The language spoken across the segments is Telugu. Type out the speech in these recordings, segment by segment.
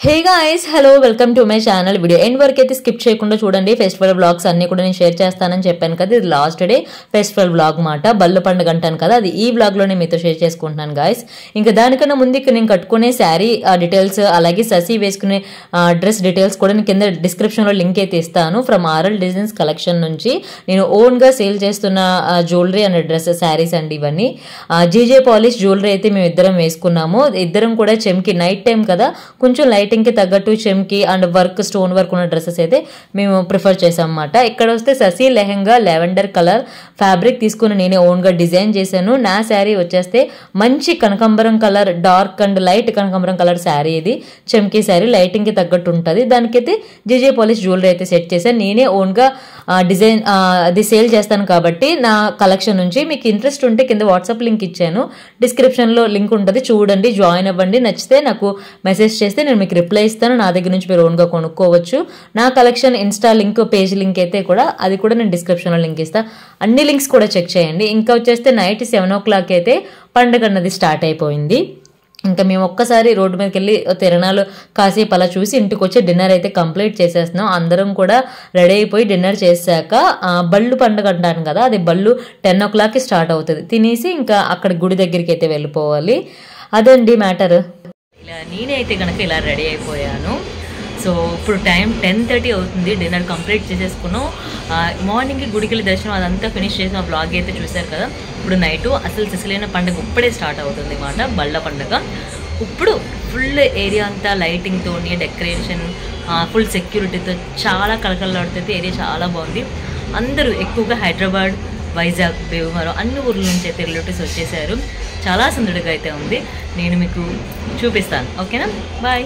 hey guys hello welcome to my channel video end వరకు అయితే స్కిప్ చేయకుండా చూడండి ఫెస్టివల్ బ్లాగ్స్ అన్ని కూడా నేను షేర్ చేస్తానని చెప్పాను కదా ఇది లాస్ట్ డే ఫెస్టివల్ బ్లాగ్ మాట బల్లు పండుగ అంటాను కదా అది ఈ బ్లాగ్ లోనే మీతో షేర్ చేసుకుంటున్నాను గాయస్ ఇంకా దానికన్నా ముందు ఇక్కడ నేను కట్టుకునే శారీ డీటెయిల్స్ అలాగే ససి వేసుకునే డ్రెస్ డీటెయిల్స్ కూడా నేను కింద డిస్క్రిప్షన్ లో లింక్ అయితే ఇస్తాను ఫ్రమ్ ఆర్ఎల్ డిజైన్స్ కలెక్షన్ నుంచి నేను ఓన్ గా సేల్ చేస్తున్న జ్యువెలరీ అండ్ డ్రెస్ శారీస్ అండి ఇవన్నీ జీజే పాలిష్ జ్యువెలరీ అయితే మేము ఇద్దరం వేసుకున్నాము ఇద్దరం కూడా చెమ్కి నైట్ టైం కదా కొంచెం లైటింగ్ కి తగ్గట్టు చెమ్కి అండ్ వర్క్ స్టోన్ వర్క్ ఉన్న డ్రెస్సెస్ అయితే మేము ప్రిఫర్ చేసాం అన్నమాట ఇక్కడ వస్తే ససి లెహంగా లెవెండర్ కలర్ ఫ్యాబ్రిక్ తీసుకుని నేనే ఓన్ గా డిజైన్ చేశాను నా శారీ వచ్చేస్తే మంచి కనకాంబరం కలర్ డార్క్ అండ్ లైట్ కనకాంబరం కలర్ శారీ ఇది చెమ్కి శారీ లైటింగ్ కి తగ్గట్టు ఉంటుంది దానికైతే జీజే పాలిష్ జ్యువెలరీ అయితే సెట్ చేశాను నేనే ఓన్ గా డిజైన్ అది సేల్ చేస్తాను కాబట్టి నా కలెక్షన్ నుంచి మీకు ఇంట్రెస్ట్ ఉంటే కింద వాట్సాప్ లింక్ ఇచ్చాను డిస్క్రిప్షన్ లో లింక్ ఉంటుంది చూడండి జాయిన్ అవ్వండి నచ్చితే నాకు మెసేజ్ చేస్తే నేను మీకు రిప్లై ఇస్తాను నా దగ్గర నుంచి మీరు ఓన్గా కొనుక్కోవచ్చు నా collection Insta link page link అయితే కూడా అది కూడా నేను డిస్క్రిప్షన్లో లింక్ ఇస్తాను అన్ని లింక్స్ కూడా చెక్ చేయండి ఇంకా వచ్చేస్తే నైట్ సెవెన్ ఓ క్లాక్ అయితే పండుగ అన్నది స్టార్ట్ అయిపోయింది ఇంకా మేము ఒక్కసారి రోడ్డు మీదకి వెళ్ళి తిరణాలు కాసేపు అలా చూసి ఇంటికి వచ్చి డిన్నర్ అయితే కంప్లీట్ చేసేస్తున్నాం అందరం కూడా రెడీ అయిపోయి డిన్నర్ చేశాక బళ్ళు పండుగ అంటాను కదా అది బళ్ళు టెన్ ఓ క్లాక్కి స్టార్ట్ అవుతుంది తినేసి ఇంకా అక్కడ గుడి దగ్గరికి అయితే వెళ్ళిపోవాలి అదండి మ్యాటర్ ఇలా నేనైతే కనుక ఇలా రెడీ అయిపోయాను సో ఇప్పుడు టైం టెన్ థర్టీ అవుతుంది డిన్నర్ కంప్లీట్ చేసేసుకున్నాం మార్నింగ్ గుడికి వెళ్ళి దర్శనం అదంతా ఫినిష్ చేసిన బ్లాగ్ అయితే చూశారు కదా ఇప్పుడు నైట్ అసలు సిసలైన పండుగ ఇప్పుడే స్టార్ట్ అవుతుంది అన్నమాట బళ్ళ పండుగ ఇప్పుడు ఫుల్ ఏరియా అంతా లైటింగ్తో డెకరేషన్ ఫుల్ సెక్యూరిటీతో చాలా కలకలలాడుతుంది ఏరియా చాలా బాగుంది అందరూ ఎక్కువగా హైదరాబాద్ వైజాగ్ భీమవరం అన్ని ఊర్ల నుంచి అయితే రిలేటివ్స్ వచ్చేసారు చాలా సుందరగా అయితే ఉంది నేను మీకు చూపిస్తాను ఓకేనా బాయ్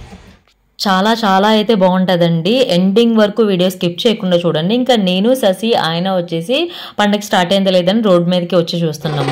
చాలా చాలా అయితే బాగుంటుందండి ఎండింగ్ వరకు వీడియో స్కిప్ చేయకుండా చూడండి ఇంకా నేను శశి ఆయన వచ్చేసి పండగ స్టార్ట్ అయిందో లేదని రోడ్ మీదకి వచ్చి చూస్తున్నాం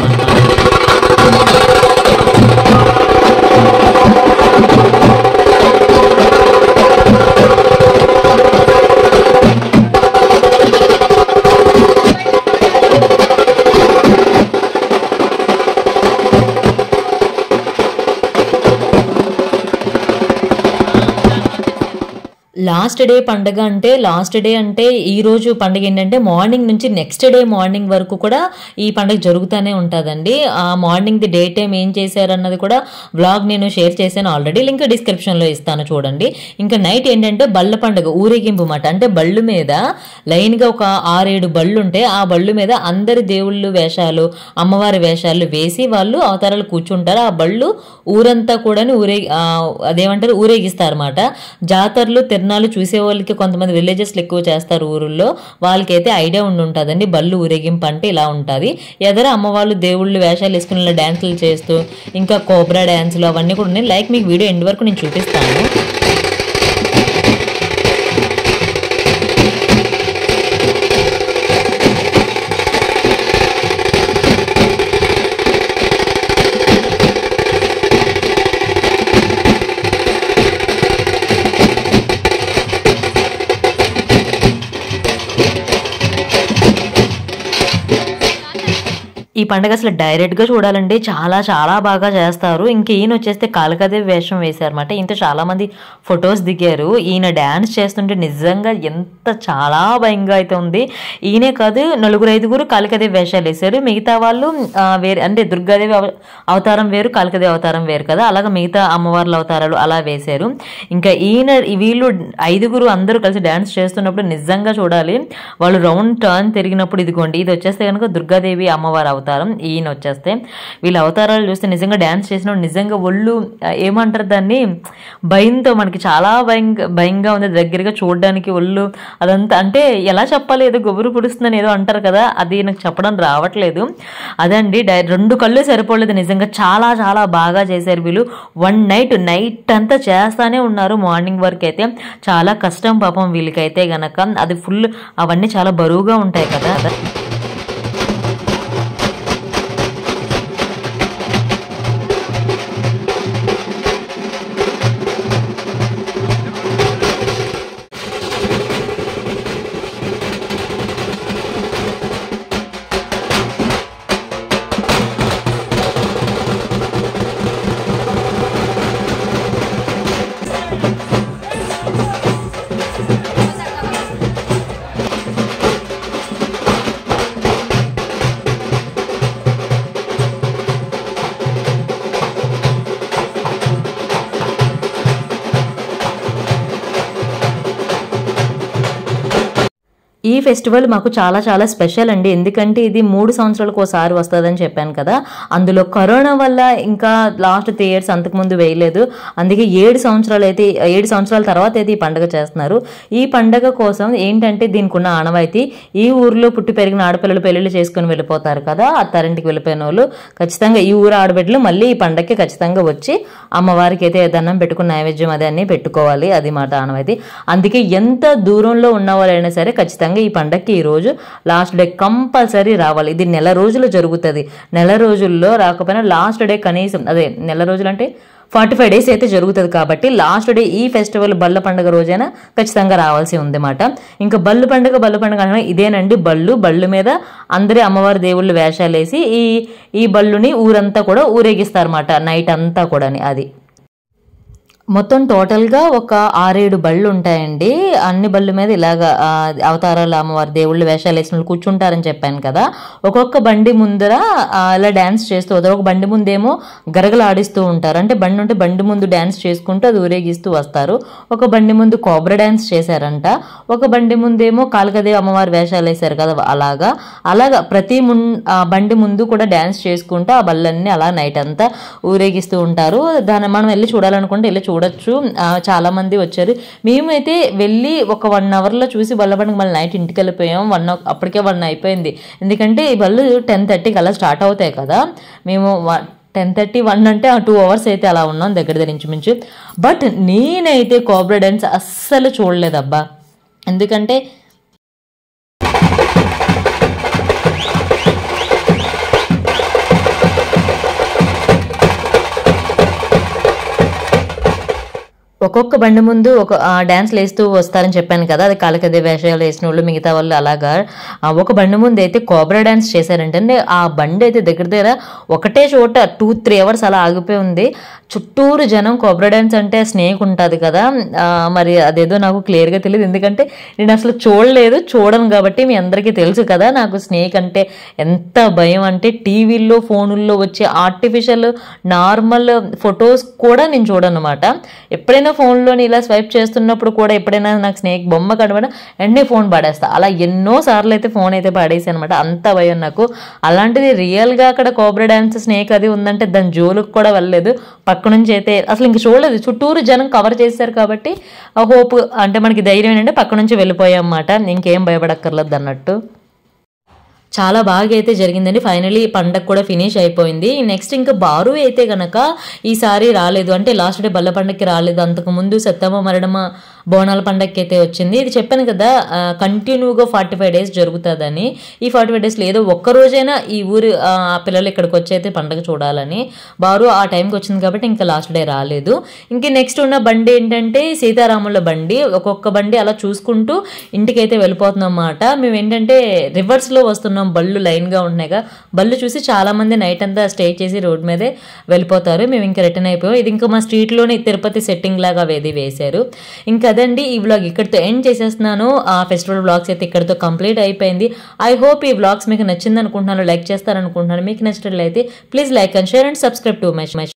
లాస్ట్ డే పండగ అంటే లాస్ట్ డే అంటే ఈ రోజు పండుగ ఏంటంటే మార్నింగ్ నుంచి నెక్స్ట్ డే మార్నింగ్ వరకు కూడా ఈ పండుగ జరుగుతూనే ఉంటుందండి ఆ మార్నింగ్ ది డే టైం ఏం చేశారన్నది కూడా వ్లాగ్ నేను షేర్ చేశాను ఆల్రెడీ లింక్ డిస్క్రిప్షన్లో ఇస్తాను చూడండి ఇంకా నైట్ ఏంటంటే బళ్ళ పండుగ ఊరేగింపు మాట అంటే బళ్ళు మీద లైన్గా ఒక ఆరేడు బళ్ళు ఉంటే ఆ బళ్ళు మీద అందరి దేవుళ్ళు వేషాలు అమ్మవారి వేషాలు వేసి వాళ్ళు అవతారాలు కూర్చుంటారు ఆ బళ్ళు ఊరంతా కూడా ఊరే అదేమంటారు ఊరేగిస్తారు అనమాట జాతరలు తిరణాలు చూసే వాళ్ళకి కొంతమంది విలేజెస్లో ఎక్కువ చేస్తారు ఊరుల్లో వాళ్ళకైతే ఐడియా ఉండి ఉంటుందండి బళ్ళు ఊరేగింపు అంటే ఇలా ఉంటుంది ఎదర అమ్మవాళ్ళు దేవుళ్ళు వేషాలు వేసుకుని ఇలా డ్యాన్సులు చేస్తూ ఇంకా కోబ్రా డ్యాన్సులు అవన్నీ కూడా ఉన్నాయి లైక్ మీకు వీడియో ఎండ్ వరకు నేను చూపిస్తాను ఈ పండుగ అసలు డైరెక్ట్గా చూడాలంటే చాలా చాలా బాగా చేస్తారు ఇంక ఈయన వచ్చేస్తే కాళికాదేవి వేషం వేశారన్నమాట ఇంత చాలా మంది ఫొటోస్ దిగారు ఈయన డ్యాన్స్ చేస్తుంటే నిజంగా ఎంత చాలా భయంగా అయితే ఉంది ఈయనే కాదు నలుగురు ఐదుగురు కాళికాదేవి వేషాలు వేశారు మిగతా వాళ్ళు వేరే అంటే దుర్గాదేవి అవతారం వేరు కాళికాదేవి అవతారం వేరు కదా అలాగే మిగతా అమ్మవార్ల అవతారాలు అలా వేశారు ఇంకా ఈయన వీళ్ళు ఐదుగురు అందరూ కలిసి డ్యాన్స్ చేస్తున్నప్పుడు నిజంగా చూడాలి వాళ్ళు రౌండ్ టర్న్ తిరిగినప్పుడు ఇదిగోండి ఇది వచ్చేస్తే కనుక దుర్గాదేవి అమ్మవారి అవతారం ఈయన వచ్చేస్తే వీళ్ళ అవతారాలు చూస్తే నిజంగా డ్యాన్స్ చేసినప్పుడు నిజంగా ఒళ్ళు ఏమంటారు దాన్ని భయంతో మనకి చాలా భయంగా భయంగా ఉంది దగ్గరగా చూడడానికి ఒళ్ళు అదంతా అంటే ఎలా చెప్పాలి ఏదో గొబురు పుడుస్తుందని ఏదో అంటారు కదా అది నాకు చెప్పడం రావట్లేదు అదండి రెండు కళ్ళు సరిపోలేదు నిజంగా చాలా చాలా బాగా చేశారు వీళ్ళు వన్ నైట్ నైట్ అంతా చేస్తానే ఉన్నారు మార్నింగ్ వరకు అయితే చాలా కష్టం పాపం వీళ్ళకైతే గనక అది ఫుల్ అవన్నీ చాలా బరువుగా ఉంటాయి కదా ఈ ఫెస్టివల్ మాకు చాలా చాలా స్పెషల్ అండి ఎందుకంటే ఇది మూడు సంవత్సరాలకు ఒకసారి వస్తుందని చెప్పాను కదా అందులో కరోనా వల్ల ఇంకా లాస్ట్ త్రీ ఇయర్స్ అంతకుముందు వేయలేదు అందుకే ఏడు సంవత్సరాలు అయితే ఏడు సంవత్సరాల తర్వాత అయితే ఈ పండుగ చేస్తున్నారు ఈ పండుగ కోసం ఏంటంటే దీనికి ఉన్న ఆనవాయితీ ఈ ఊర్లో పుట్టి పెరిగిన ఆడపిల్లలు పెళ్లిళ్ళు చేసుకుని వెళ్ళిపోతారు కదా అత్తారింటికి వెళ్ళిపోయిన వాళ్ళు ఖచ్చితంగా ఈ ఊరు ఆడబిడ్డలు మళ్ళీ ఈ పండగకి ఖచ్చితంగా వచ్చి అమ్మవారికి అయితే దండం పెట్టుకుని నైవేద్యం అది అన్ని పెట్టుకోవాలి అది మాట ఆనవాయితీ అందుకే ఎంత దూరంలో ఉన్న వాళ్ళైనా సరే ఖచ్చితంగా ఈ పండగకి ఈ రోజు లాస్ట్ డే కంపల్సరీ రావాలి ఇది నెల రోజులు జరుగుతుంది నెల రోజుల్లో రాకపోయినా లాస్ట్ డే కనీసం అదే నెల రోజులు అంటే ఫార్టీ ఫైవ్ డేస్ అయితే జరుగుతుంది కాబట్టి లాస్ట్ డే ఈ ఫెస్టివల్ బల్ల పండుగ రోజైనా ఖచ్చితంగా రావాల్సి ఉంది మాట ఇంకా బల్లు పండుగ బల్లు పండుగ అనగా ఇదేనండి బళ్ళు బళ్ళు మీద అందరి అమ్మవారి దేవుళ్ళు వేషాలు వేసి ఈ ఈ బళ్ళుని ఊరంతా కూడా ఊరేగిస్తారన్నమాట నైట్ అంతా కూడా అది మొత్తం టోటల్గా ఒక ఆరేడు బళ్ళు ఉంటాయండి అన్ని బళ్ళు మీద ఇలాగ ఆ, అవతారాలు అమ్మవారి దేవుళ్ళు వేషాలు వేసిన వాళ్ళు కూర్చుంటారని చెప్పాను కదా ఒక్కొక్క బండి ముందర ఆ, ఇలా డ్యాన్స్ చేస్తూ వస్తారు ఒక బండి ముందేమో గరగలు ఆడిస్తూ ఉంటారు అంటే బండి ఉంటే బండి ముందు డ్యాన్స్ చేసుకుంటూ అది ఊరేగిస్తూ వస్తారు ఒక బండి ముందు కోబ్రా డ్యాన్స్ చేశారంట ఒక బండి ముందేమో కాళికదేవి అమ్మవారి వేషాలు వేశారు కదా అలాగా అలాగా ప్రతి మున్ ఆ బండి ముందు కూడా డ్యాన్స్ చేసుకుంటూ ఆ బళ్ళన్నీ అలా నైట్ అంతా ఊరేగిస్తూ ఉంటారు దాన్ని మనం వెళ్ళి చూడాలనుకుంటే వెళ్ళి చూడొచ్చు ఆ, చాలా మంది వచ్చారు మేమైతే వెళ్ళి ఒక వన్ అవర్లో చూసి బల్ల పండుగ మళ్ళీ నైట్ ఇంటికి వెళ్ళిపోయాం వన్ అప్పటికే వన్ అయిపోయింది ఎందుకంటే ఈ బళ్ళు టెన్ థర్టీకి అలా స్టార్ట్ అవుతాయి కదా మేము టెన్ థర్టీ వన్ అంటే టూ అవర్స్ అయితే అలా ఉన్నాం దగ్గర దగ్గర ఇంచుమించు బట్ నేనైతే కోబ్రా డ్యాన్స్ అస్సలు చూడలేదబ్బా ఎందుకంటే ఒక్కొక్క బండి ముందు ఒక డ్యాన్స్లు వేస్తూ వస్తారని చెప్పాను కదా అది కాళకదే వేషాలు వేసిన వాళ్ళు మిగతా వాళ్ళు అలాగా ఆ, ఒక బండి ముందు అయితే కోబ్రా డ్యాన్స్ చేశారంటే అంటే ఆ బండి అయితే దగ్గర దగ్గర ఒకటే చోట టూ త్రీ అవర్స్ అలా ఆగిపోయి ఉంది చుట్టూరు జనం కోబ్రా డ్యాన్స్ అంటే స్నేక్ ఉంటుంది కదా ఆ, మరి అదేదో నాకు క్లియర్గా తెలియదు ఎందుకంటే నేను అసలు చూడలేదు చూడను కాబట్టి మీ అందరికీ తెలుసు కదా నాకు స్నేక్ అంటే ఎంత భయం అంటే టీవీల్లో ఫోనుల్లో వచ్చే ఆర్టిఫిషియల్ నార్మల్ ఫొటోస్ కూడా నేను చూడను అనమాట ఎప్పుడైనా ఫోన్లోని ఇలా స్వైప్ చేస్తున్నప్పుడు కూడా ఎప్పుడైనా నాకు స్నేక్ బొమ్మ కనబడినా వెంటనే ఫోన్ పడేస్తా అలా ఎన్నో సార్లు అయితే ఫోన్ అయితే పడేసి అనమాట అంత భయం నాకు అలాంటిది రియల్గా అక్కడ కోబ్రా డ్యాన్స్ స్నేక్ అది ఉందంటే దాని జోలుకు కూడా వెళ్ళలేదు పక్క నుంచి అయితే అసలు ఇంక చూడలేదు చుట్టూరు జనం కవర్ చేశారు కాబట్టి ఆ హోప్ అంటే మనకి ధైర్యం ఏంటంటే పక్క నుంచి వెళ్ళిపోయాం అన్నమాట ఇంకేం భయపడక్కర్లేదు అన్నట్టు చాలా బాగా అయితే జరిగిందండి ఫైనలీ పండగ కూడా ఫినిష్ అయిపోయింది నెక్స్ట్ ఇంకా బారు అయితే గనక ఈసారి రాలేదు అంటే లాస్ట్ డే బల్ల పండగకి రాలేదు అంతకు ముందు సత్తమ్మ మరణమ బోనాల పండగకి అయితే వచ్చింది ఇది చెప్పాను కదా కంటిన్యూగా ఫార్టీ ఫైవ్ డేస్ జరుగుతుందని ఈ ఫార్టీ ఫైవ్ డేస్లో ఏదో ఒక్క రోజైనా ఈ ఊరు ఆ పిల్లలు ఇక్కడికి వచ్చి అయితే పండగ చూడాలని బారు ఆ టైంకి వచ్చింది కాబట్టి ఇంకా లాస్ట్ డే రాలేదు ఇంక నెక్స్ట్ ఉన్న బండి ఏంటంటే సీతారాముల బండి ఒక్కొక్క బండి అలా చూసుకుంటూ ఇంటికైతే వెళ్ళిపోతున్నాం అన్నమాట మేము ఏంటంటే రివర్స్లో వస్తున్నాం బళ్ళు లైన్గా ఉంటున్నాయిగా బళ్ళు చూసి చాలా మంది నైట్ అంతా స్టే చేసి రోడ్ మీదే వెళ్ళిపోతారు మేము ఇంకా రిటర్న్ అయిపోయాం ఇది ఇంకా మా స్ట్రీట్లోనే తిరుపతి సెట్టింగ్ లాగా వేది వేశారు ఇంకా అదండి ఈ వ్లాగ్ ఇక్కడితో ఎండ్ చేసేస్తున్నాను ఆ ఫెస్టివల్ వ్లాగ్స్ అయితే ఇక్కడితో కంప్లీట్ అయిపోయింది ఐ హోప్ ఈ వ్లాగ్స్ మీకు నచ్చింది అనుకుంటున్నాను లైక్ చేస్తారనుకుంటున్నాను మీకు నచ్చినట్లయితే please like and share and subscribe to my my